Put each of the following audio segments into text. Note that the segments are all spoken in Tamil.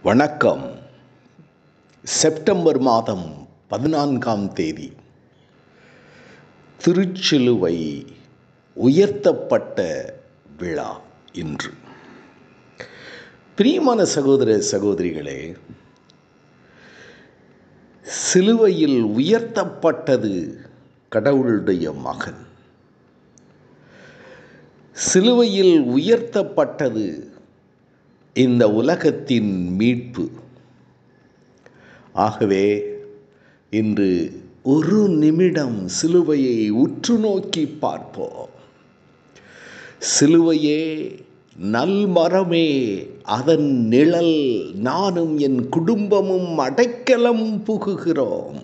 வணக்கம் செப்டம்பர் மாதம் பதினான்காம் தேதி திருச்சிலுவை உயர்த்தப்பட்ட விழா இன்று பிரியமான சகோதர சகோதரிகளே சிலுவையில் உயர்த்தப்பட்டது கடவுளுடைய மகன் சிலுவையில் உயர்த்தப்பட்டது இந்த உலகத்தின் மீட்பு ஆகவே இன்று ஒரு நிமிடம் சிலுவையை உற்று நோக்கி பார்ப்போம் சிலுவையே நல்மரமே அதன் நிழல் நானும் என் குடும்பமும் அடைக்கலம் புகுகிறோம்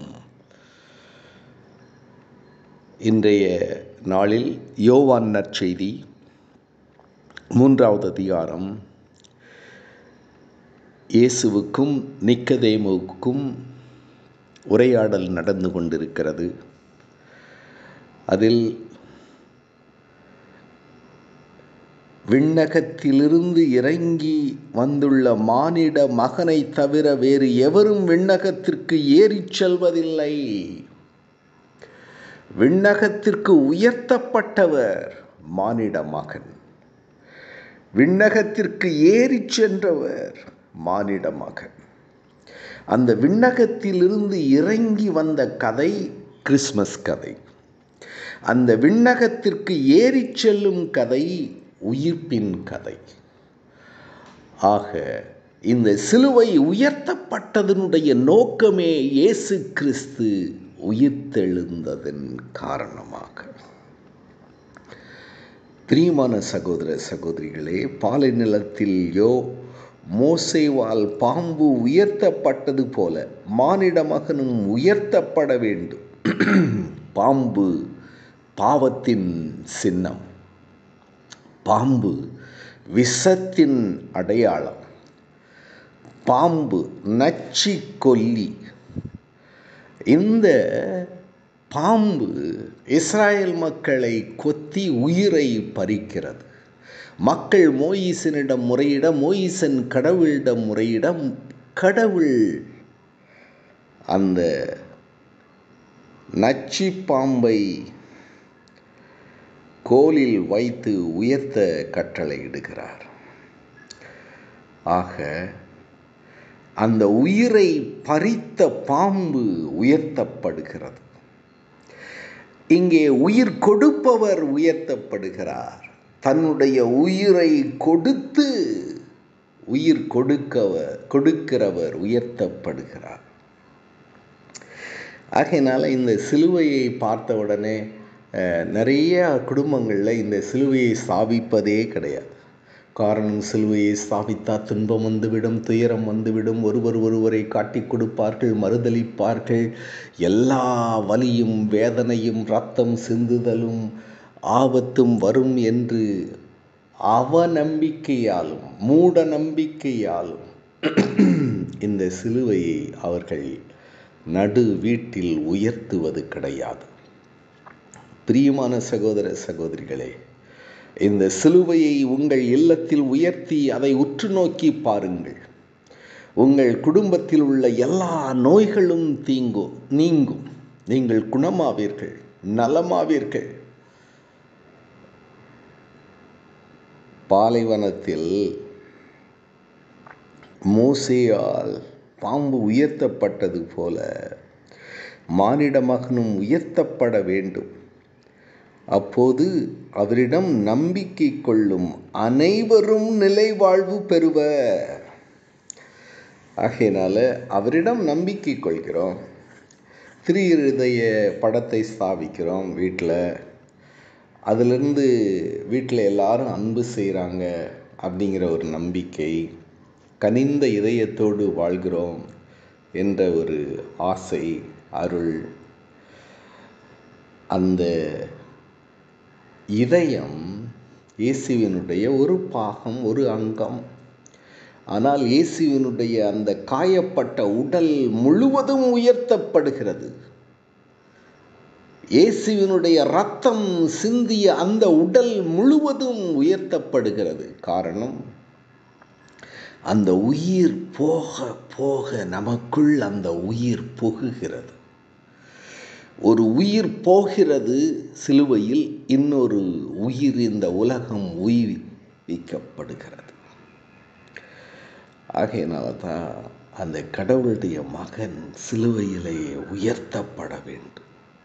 இன்றைய நாளில் யோவான் நற்செய்தி மூன்றாவது அதிகாரம் இயேசுவுக்கும் நிக்கதேமுவுக்கும் உரையாடல் நடந்து கொண்டிருக்கிறது அதில் விண்ணகத்திலிருந்து இறங்கி வந்துள்ள மானிட மகனை தவிர வேறு எவரும் விண்ணகத்திற்கு ஏறிச் செல்வதில்லை விண்ணகத்திற்கு உயர்த்தப்பட்டவர் மானிட மகன் விண்ணகத்திற்கு ஏறிச் சென்றவர் மானிட மகன் அந்த விண்ணகத்திலிருந்து இறங்கி வந்த கதை கிறிஸ்மஸ் கதை அந்த விண்ணகத்திற்கு ஏறிச் செல்லும் கதை உயிர்ப்பின் கதை ஆக இந்த சிலுவை உயர்த்தப்பட்டதனுடைய நோக்கமே இயேசு கிறிஸ்து உயிர்த்தெழுந்ததன் காரணமாக பிரியமான சகோதர சகோதரிகளே பாலை நிலத்தில் யோ மோசேவால் பாம்பு உயர்த்தப்பட்டது போல மானிட மகனும் உயர்த்தப்பட வேண்டும் பாம்பு பாவத்தின் சின்னம் பாம்பு விஷத்தின் அடையாளம் பாம்பு நச்சி கொல்லி இந்த பாம்பு இஸ்ராயல் மக்களை கொத்தி உயிரை பறிக்கிறது மக்கள் மோயிசனிடம் முறையிட மோயிசன் கடவுளிடம் முறையிட கடவுள் அந்த நச்சி பாம்பை கோலில் வைத்து உயர்த்த கட்டளையிடுகிறார் ஆக அந்த உயிரை பறித்த பாம்பு உயர்த்தப்படுகிறது இங்கே உயிர் கொடுப்பவர் உயர்த்தப்படுகிறார் தன்னுடைய உயிரை கொடுத்து உயிர் கொடுக்கவர் கொடுக்கிறவர் உயர்த்தப்படுகிறார் ஆகையினால இந்த சிலுவையை பார்த்த உடனே நிறைய குடும்பங்களில் இந்த சிலுவையை ஸ்தாபிப்பதே கிடையாது காரணம் சிலுவையை ஸ்தாபித்தா துன்பம் வந்துவிடும் துயரம் வந்துவிடும் ஒருவர் ஒருவரை காட்டி கொடுப்பார்கள் மறுதளிப்பார்கள் எல்லா வலியும் வேதனையும் ரத்தம் சிந்துதலும் ஆபத்தும் வரும் என்று அவநம்பிக்கையாலும் மூட நம்பிக்கையாலும் இந்த சிலுவையை அவர்கள் நடு வீட்டில் உயர்த்துவது கிடையாது பிரியமான சகோதர சகோதரிகளே இந்த சிலுவையை உங்கள் இல்லத்தில் உயர்த்தி அதை உற்று நோக்கி பாருங்கள் உங்கள் குடும்பத்தில் உள்ள எல்லா நோய்களும் தீங்கும் நீங்கும் நீங்கள் குணமாவீர்கள் நலமாவீர்கள் பாலைவனத்தில் மோசையால் பாம்பு உயர்த்தப்பட்டது போல மானிட மகனும் உயர்த்தப்பட வேண்டும் அப்போது அவரிடம் நம்பிக்கை கொள்ளும் அனைவரும் நிலை வாழ்வு பெறுவர் ஆகையினால அவரிடம் நம்பிக்கை கொள்கிறோம் திரு இருதய படத்தை ஸ்தாபிக்கிறோம் வீட்டில் அதிலிருந்து வீட்டில் எல்லாரும் அன்பு செய்கிறாங்க அப்படிங்கிற ஒரு நம்பிக்கை கனிந்த இதயத்தோடு வாழ்கிறோம் என்ற ஒரு ஆசை அருள் அந்த இதயம் இயேசுவினுடைய ஒரு பாகம் ஒரு அங்கம் ஆனால் இயேசுவினுடைய அந்த காயப்பட்ட உடல் முழுவதும் உயர்த்தப்படுகிறது இயேசுவினுடைய ரத்தம் சிந்திய அந்த உடல் முழுவதும் உயர்த்தப்படுகிறது காரணம் அந்த உயிர் போக போக நமக்குள் அந்த உயிர் புகுகிறது ஒரு உயிர் போகிறது சிலுவையில் இன்னொரு உயிர் இந்த உலகம் உயிர்விக்கப்படுகிறது ஆகையினால தான் அந்த கடவுளுடைய மகன் சிலுவையிலே உயர்த்தப்பட வேண்டும்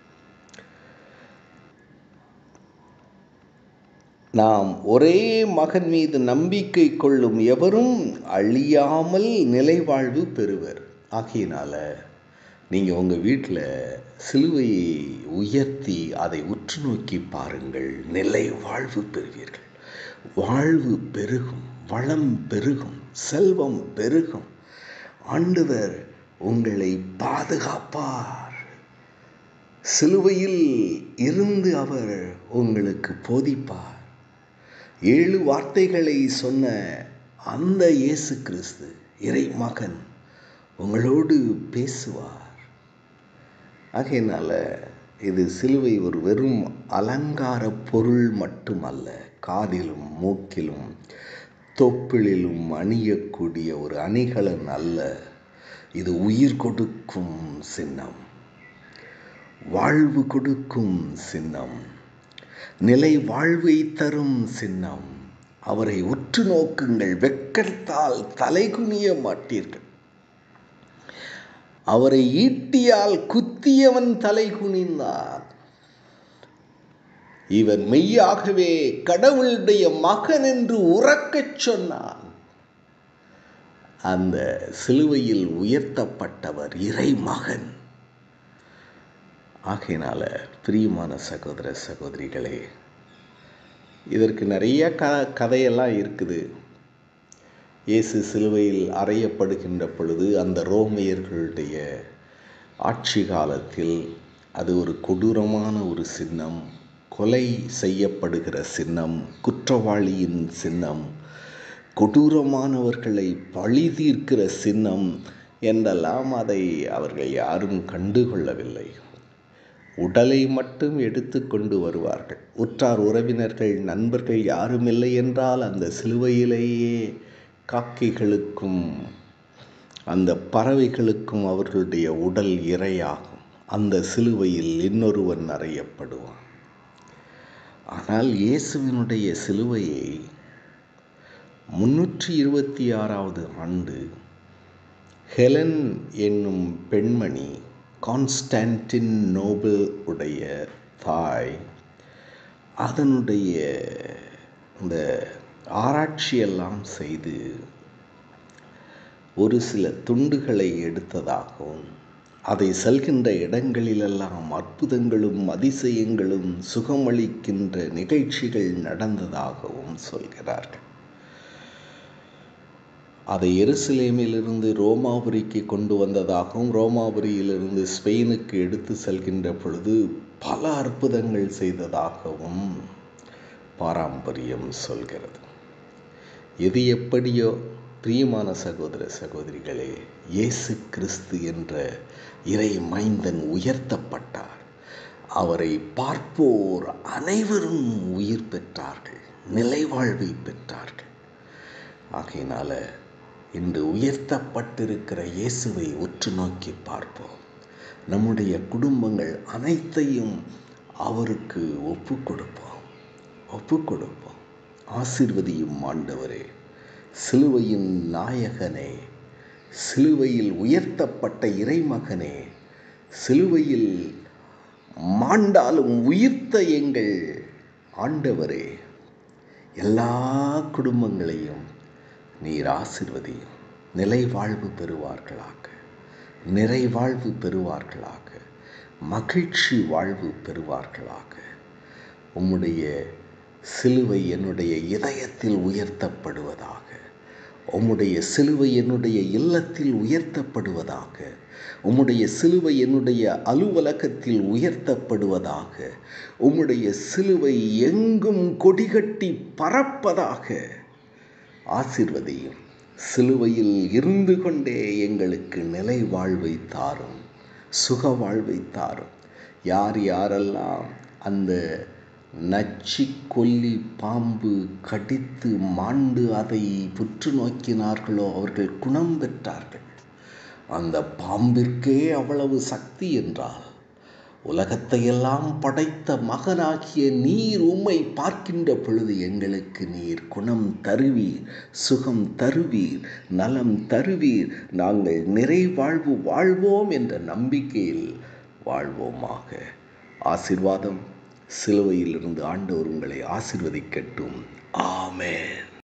நாம் ஒரே மகன் மீது நம்பிக்கை கொள்ளும் எவரும் அழியாமல் நிலைவாழ்வு பெறுவர் ஆகையினால நீங்கள் உங்கள் வீட்டில் சிலுவையை உயர்த்தி அதை உற்று நோக்கி பாருங்கள் நிலை வாழ்வு பெறுவீர்கள் வாழ்வு பெருகும் வளம் பெருகும் செல்வம் பெருகும் ஆண்டவர் உங்களை பாதுகாப்பார் சிலுவையில் இருந்து அவர் உங்களுக்கு போதிப்பார் ஏழு வார்த்தைகளை சொன்ன அந்த இயேசு கிறிஸ்து இறை மகன் உங்களோடு பேசுவார் ஆகையினால இது சிலுவை ஒரு வெறும் அலங்கார பொருள் மட்டுமல்ல காதிலும் மூக்கிலும் தொப்பிலிலும் அணியக்கூடிய ஒரு அணிகலன் அல்ல இது உயிர் கொடுக்கும் சின்னம் வாழ்வு கொடுக்கும் சின்னம் நிலை வாழ்வை தரும் சின்னம் அவரை உற்று நோக்குங்கள் வெக்கத்தால் தலைகுனிய மாட்டீர்கள் அவரை ஈட்டியால் குத்தியவன் தலை குனிந்தான் இவன் மெய்யாகவே கடவுளுடைய மகன் என்று உறக்கச் சொன்னான் அந்த சிலுவையில் உயர்த்தப்பட்டவர் இறை மகன் ஆகையினால பிரியமான சகோதர சகோதரிகளே இதற்கு நிறைய க கதையெல்லாம் இருக்குது இயேசு சிலுவையில் அறையப்படுகின்ற பொழுது அந்த ரோமையர்களுடைய ஆட்சி காலத்தில் அது ஒரு கொடூரமான ஒரு சின்னம் கொலை செய்யப்படுகிற சின்னம் குற்றவாளியின் சின்னம் கொடூரமானவர்களை பழி தீர்க்கிற சின்னம் என்றெல்லாம் அதை அவர்கள் யாரும் கண்டுகொள்ளவில்லை உடலை மட்டும் எடுத்து கொண்டு வருவார்கள் உற்றார் உறவினர்கள் நண்பர்கள் யாரும் இல்லை என்றால் அந்த சிலுவையிலேயே காக்கைகளுக்கும் அந்த பறவைகளுக்கும் அவர்களுடைய உடல் இரையாகும் அந்த சிலுவையில் இன்னொருவன் அறையப்படுவான் ஆனால் இயேசுவினுடைய சிலுவையை முன்னூற்றி இருபத்தி ஆறாவது ஆண்டு ஹெலன் என்னும் பெண்மணி கான்ஸ்டான்டின் நோபல் உடைய தாய் அதனுடைய இந்த ஆராய்ச்சியெல்லாம் செய்து ஒரு சில துண்டுகளை எடுத்ததாகவும் அதை செல்கின்ற இடங்களிலெல்லாம் அற்புதங்களும் அதிசயங்களும் சுகமளிக்கின்ற நிகழ்ச்சிகள் நடந்ததாகவும் சொல்கிறார்கள் அதை எருசலேமிலிருந்து ரோமாபுரிக்கு கொண்டு வந்ததாகவும் ரோமாபுரியிலிருந்து ஸ்பெயினுக்கு எடுத்து செல்கின்ற பொழுது பல அற்புதங்கள் செய்ததாகவும் பாரம்பரியம் சொல்கிறது எது எப்படியோ பிரியமான சகோதர சகோதரிகளே இயேசு கிறிஸ்து என்ற இறை மைந்தன் உயர்த்தப்பட்டார் அவரை பார்ப்போர் அனைவரும் உயிர் பெற்றார்கள் நிலைவாழ்வை பெற்றார்கள் ஆகையினால இன்று உயர்த்தப்பட்டிருக்கிற இயேசுவை உற்று நோக்கி பார்ப்போம் நம்முடைய குடும்பங்கள் அனைத்தையும் அவருக்கு ஒப்பு கொடுப்போம் ஒப்பு கொடுப்போம் ஆசிர்வதியும் ஆண்டவரே சிலுவையின் நாயகனே சிலுவையில் உயர்த்தப்பட்ட இறைமகனே சிலுவையில் மாண்டாலும் உயிர்த்த எங்கள் ஆண்டவரே எல்லா குடும்பங்களையும் நீர் ஆசிர்வதியும் நிலை வாழ்வு பெறுவார்களாக நிறைவாழ்வு பெறுவார்களாக மகிழ்ச்சி வாழ்வு பெறுவார்களாக உம்முடைய சிலுவை என்னுடைய இதயத்தில் உயர்த்தப்படுவதாக உம்முடைய சிலுவை என்னுடைய இல்லத்தில் உயர்த்தப்படுவதாக உம்முடைய சிலுவை என்னுடைய அலுவலகத்தில் உயர்த்தப்படுவதாக உம்முடைய சிலுவை எங்கும் கொடிகட்டி பறப்பதாக ஆசிர்வதியும் சிலுவையில் இருந்து கொண்டே எங்களுக்கு நிலை வாழ்வை தாரும் சுக வாழ்வை தாரும் யார் யாரெல்லாம் அந்த நச்சி கொல்லி பாம்பு கடித்து மாண்டு அதை புற்று நோக்கினார்களோ அவர்கள் குணம் பெற்றார்கள் அந்த பாம்பிற்கே அவ்வளவு சக்தி என்றால் உலகத்தையெல்லாம் படைத்த மகனாகிய நீர் உம்மை பார்க்கின்ற பொழுது எங்களுக்கு நீர் குணம் தருவீர் சுகம் தருவீர் நலம் தருவீர் நாங்கள் நிறைவாழ்வு வாழ்வோம் என்ற நம்பிக்கையில் வாழ்வோமாக ஆசிர்வாதம் சிலுவையிலிருந்து ஆண்டவர் உங்களை ஆசிர்வதிக்கட்டும் ஆமென்